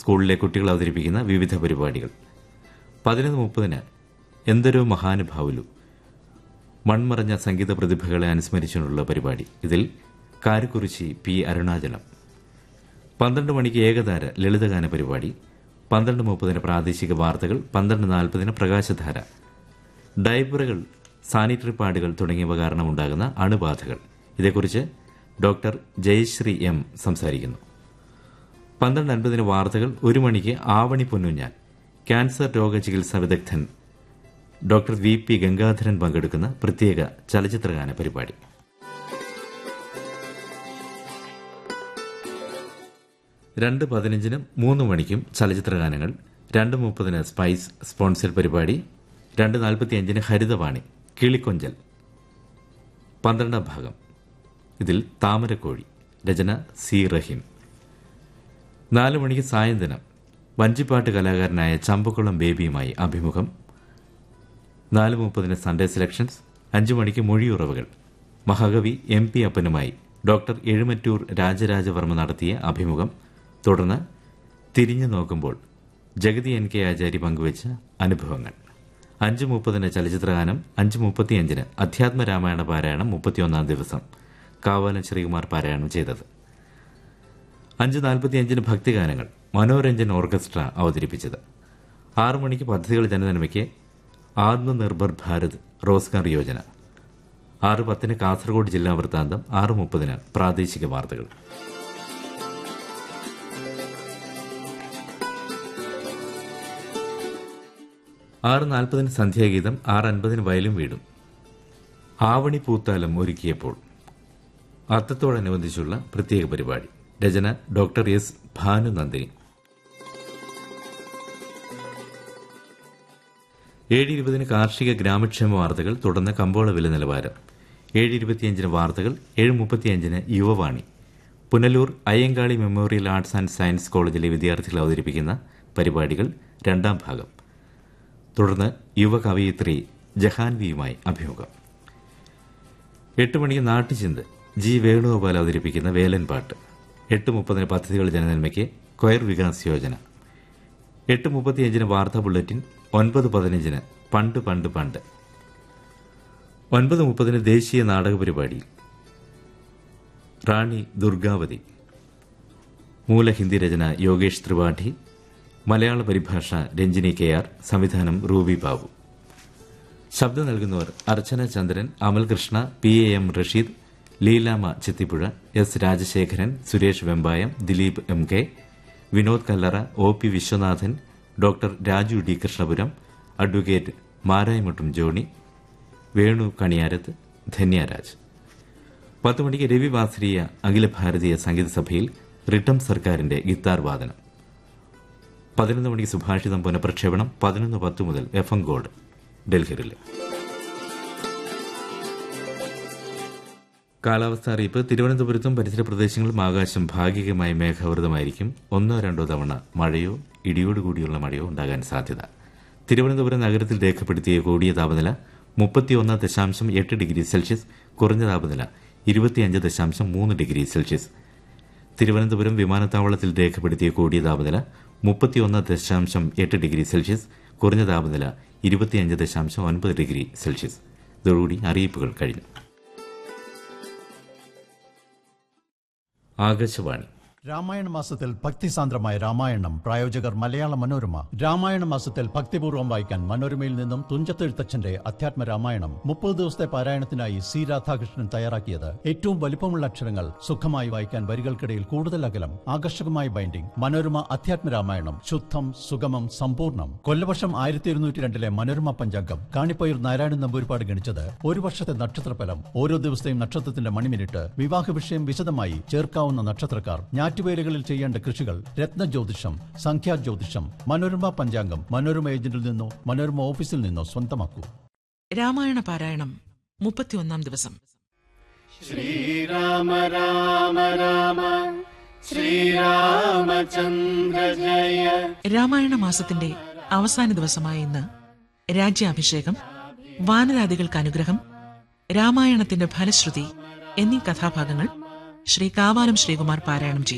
സ്കൂളിലെ കുട്ടികൾ അവതരിപ്പിക്കുന്ന വിവിധ പരിപാടികൾ പതിനൊന്ന് മുപ്പതിന് എന്തൊരു മഹാനുഭാവുലു മൺമറഞ്ഞ സംഗീത പ്രതിഭകളെ അനുസ്മരിച്ചുകൊണ്ടുള്ള പരിപാടി ഇതിൽ കാരക്കുറിശി പി അരുണാചലം പന്ത്രണ്ട് മണിക്ക് ഏകതാര ലളിതഗാന പരിപാടി പന്ത്രണ്ട് മുപ്പതിന് പ്രാദേശിക വാർത്തകൾ പന്ത്രണ്ട് നാൽപ്പതിന് പ്രകാശധാര ഡയപ്പറുകൾ സാനിറ്ററി പാഡുകൾ തുടങ്ങിയവ കാരണമുണ്ടാകുന്ന അണുബാധകൾ ഇതേക്കുറിച്ച് ഡോക്ടർ ജയശ്രീ എം സംസാരിക്കുന്നു പന്ത്രണ്ട് അൻപതിന് വാർത്തകൾ ഒരു മണിക്ക് ആവണി പൊന്നുഞ്ഞാൻ ക്യാൻസർ രോഗ ചികിത്സാ വിദഗ്ധൻ ഡോക്ടർ വി പി ഗംഗാധരൻ പങ്കെടുക്കുന്ന പ്രത്യേക ചലച്ചിത്രഗാന പരിപാടി രണ്ട് പതിനഞ്ചിനും മൂന്ന് മണിക്കും ചലച്ചിത്രഗാനങ്ങൾ രണ്ട് മുപ്പതിന് സ്പൈസ് സ്പോൺസർ പരിപാടി രണ്ട് നാൽപ്പത്തിയഞ്ചിന് ഹരിതവാണി കിളിക്കൊഞ്ചൽ പന്ത്രണ്ടാം ഭാഗം ഇതിൽ താമരക്കോഴി രചന സി റഹീം നാല് മണിക്ക് സായന്തനം വഞ്ചിപ്പാട്ട് കലാകാരനായ ചമ്പക്കുളം ബേബിയുമായി അഭിമുഖം നാല് മുപ്പതിന് സൺഡേ സെലക്ഷൻസ് അഞ്ചു മണിക്ക് മൊഴിയുറവുകൾ മഹാകവി എം പി അപ്പനുമായി ഡോക്ടർ എഴുമറ്റൂർ രാജരാജവർമ്മ നടത്തിയ അഭിമുഖം തുടർന്ന് തിരിഞ്ഞു നോക്കുമ്പോൾ ജഗതി എൻ കെ ആചാരി പങ്കുവച്ച അനുഭവങ്ങൾ അഞ്ച് മുപ്പതിന് ചലച്ചിത്രഗാനം അഞ്ച് മുപ്പത്തിയഞ്ചിന് അധ്യാത്മ രാമായണ പാരായണം മുപ്പത്തിയൊന്നാം ദിവസം കാവാലം ശ്രീകുമാർ പാരായണം ചെയ്തത് അഞ്ച് നാൽപ്പത്തിയഞ്ചിന് ഭക്തിഗാനങ്ങൾ മനോരഞ്ജൻ ഓർക്കസ്ട്ര അവതരിപ്പിച്ചത് ആറു മണിക്ക് പദ്ധതികൾ ജനനന്മയ്ക്ക് ആത്മനിർഭർ ഭാരത് റോസ്ഗാർ യോജന ആറ് പത്തിന് കാസർഗോഡ് ജില്ലാ വൃത്താന്തം ആറ് മുപ്പതിന് പ്രാദേശിക വാർത്തകൾ ആറ് നാൽപ്പതിന് സന്ധ്യാഗീതം ആറ് അൻപതിന് വയലും വീടും ആവണി പൂത്താലം ഒരുക്കിയപ്പോൾ അത്തത്തോടനുബന്ധിച്ചുള്ള പ്രത്യേക പരിപാടി രചന ഡോക്ടർ എസ് ഭാനുനന്ദിനി ഏഴ് ഇരുപതിന് കാർഷിക ഗ്രാമക്ഷേമ വാർത്തകൾ തുടർന്ന് കമ്പോള വില നിലവാരം ഏഴ് ഇരുപത്തിയഞ്ചിന് വാർത്തകൾ ഏഴ് മുപ്പത്തിയഞ്ചിന് Yuvavani Punalur Ayyankali memorial arts and science കോളേജിലെ വിദ്യാർത്ഥികൾ അവതരിപ്പിക്കുന്ന പരിപാടികൾ രണ്ടാം ഭാഗം തുടർന്ന് യുവ കവയിത്രി ജഹാൻവിയുമായി അഭിമുഖം എട്ട് മണിക്ക് നാട്ടുചിന്ത് ജി വേണുഗോപാൽ അവതരിപ്പിക്കുന്ന വേലൻപാട്ട് എട്ട് മുപ്പതിന് പദ്ധതികൾ ജനനന്മയ്ക്ക് കൊയർ വികാസ് യോജന എട്ട് മുപ്പത്തിയഞ്ചിന് വാർത്താ ബുള്ളറ്റിൻ ഒൻപത് പതിനഞ്ചിന് പണ്ട് പണ്ട് പണ്ട് ഒൻപത് മുപ്പതിന് ദേശീയ നാടക പരിപാടി റാണി ദുർഗാവതി മൂല ഹിന്ദി രചന യോഗേഷ് ത്രിപാഠി മലയാള പരിഭാഷ രഞ്ജിനി കെ ആർ സംവിധാനം റൂബി ബാബു ശബ്ദം നൽകുന്നവർ Archana Chandran Amal Krishna P A M Rasheed Leelama Chithippuzha S Rajasekharan Suresh Vembayam Dileep M K Vinod Kallara O P Viswanathan doctor Raju D Krishnapuram advocate മാരായ്മുട്ടും ജോണി വേണു കണിയാരത്ത് ധന്യരാജ് പത്ത് മണിക്ക് രവി വാസരീയ അഖില ഭാരതീയ സംഗീത സഭയിൽ റിട്ടം സർക്കാരിന്റെ ഗിത്താർ വാദനം പതിനൊന്ന് മണിക്ക് സുഭാഷിതം പുനഃപ്രക്ഷേപണം പതിനൊന്ന് പത്ത് മുതൽ എഫ് എം ഗോൾഡ് ഡൽഹിയിൽ കാലാവസ്ഥ അറിയിപ്പ് തിരുവനന്തപുരത്തും പരിസര പ്രദേശങ്ങളിലും ആകാശം ഭാഗികമായി മേഘാവൃതമായിരിക്കും ഒന്നോ രണ്ടോ തവണ മഴയോ ഇടിയോടുകൂടിയുള്ള മഴയോ ഉണ്ടാകാൻ സാധ്യത തിരുവനന്തപുരം നഗരത്തിൽ രേഖപ്പെടുത്തിയ കൂടിയ താപനില മുപ്പത്തിയൊന്ന് ദശാംശം എട്ട് ഡിഗ്രി സെൽഷ്യസ് കുറഞ്ഞ താപനില ഇരുപത്തിയഞ്ച് ദശാംശം മൂന്ന് ഡിഗ്രി സെൽഷ്യസ് തിരുവനന്തപുരം വിമാനത്താവളത്തിൽ രേഖപ്പെടുത്തിയ കൂടിയ താപനില മുപ്പത്തിയൊന്ന് ദശാംശം എട്ട് ഡിഗ്രി സെൽഷ്യസ് കുറഞ്ഞ താപനില ഇരുപത്തിയഞ്ച് ദശാംശം ഒൻപത് ഡിഗ്രി സെൽഷ്യസ് ഇതോടുകൂടി അറിയിപ്പുകൾ കഴിഞ്ഞു ആകാശവാണി രാമായണ മാസത്തിൽ ഭക്തിസാന്ദ്രമായ രാമായണം പ്രായോജകർ മലയാള മനോരമ രാമായണ മാസത്തിൽ ഭക്തിപൂർവ്വം വായിക്കാൻ മനോരമയിൽ നിന്നും തുഞ്ചത്തെഴുത്തച്ഛന്റെ അധ്യാത്മ രാമായണം മുപ്പത് ദിവസത്തെ പാരായണത്തിനായി സി രാധാകൃഷ്ണൻ തയ്യാറാക്കിയത് ഏറ്റവും വലിപ്പമുള്ള അക്ഷരങ്ങൾ സുഖമായി വായിക്കാൻ വരികൾക്കിടയിൽ കൂടുതൽ അകലം ആകർഷകമായ ബൈൻഡിംഗ് മനോരമ അധ്യാത്മ രാമായണം ശുദ്ധം സുഗമം സമ്പൂർണ്ണം കൊല്ലവർഷം ആയിരത്തി ഇരുന്നൂറ്റി രണ്ടിലെ മനോരമ പഞ്ചാംഗം കാണിപ്പയർ നാരായണൻ നമ്പൂരിപ്പാട് ഗണിച്ചത് ഒരു വർഷത്തെ നക്ഷത്രഫലം ഓരോ ദിവസത്തെയും നക്ഷത്രത്തിന്റെ മണിമിനിറ്റ് വിവാഹ വിഷയം വിശദമായി ചേർക്കാവുന്ന നക്ഷത്രക്കാർ ഞാറ്റുവേലകളിൽ ചെയ്യേണ്ട കൃഷികൾ രത്നജ്യോതിഷം സംഖ്യാജ്യോതിഷം മനോരമ പഞ്ചാംഗം മനോരമ ഏജന്റിൽ നിന്നോ മനോരമ ഓഫീസിൽ നിന്നോ സ്വന്തമാക്കൂ രാമായണ പാരായണം മുപ്പത്തിയൊന്നാം ദിവസം ശ്രീരാമ രാമ രാമ ശ്രീരാമചന്ദ്ര ജയ രാമായണ മാസത്തിന്റെ അവസാന ദിവസമായ ഇന്ന് രാജ്യാഭിഷേകം വാനരാദികൾക്ക് അനുഗ്രഹം രാമായണത്തിന്റെ ഫലശ്രുതി എന്നീ കഥാഭാഗങ്ങൾ ശ്രീ കാവാലം ശ്രീകുമാർ പാരായണം ചെയ്തു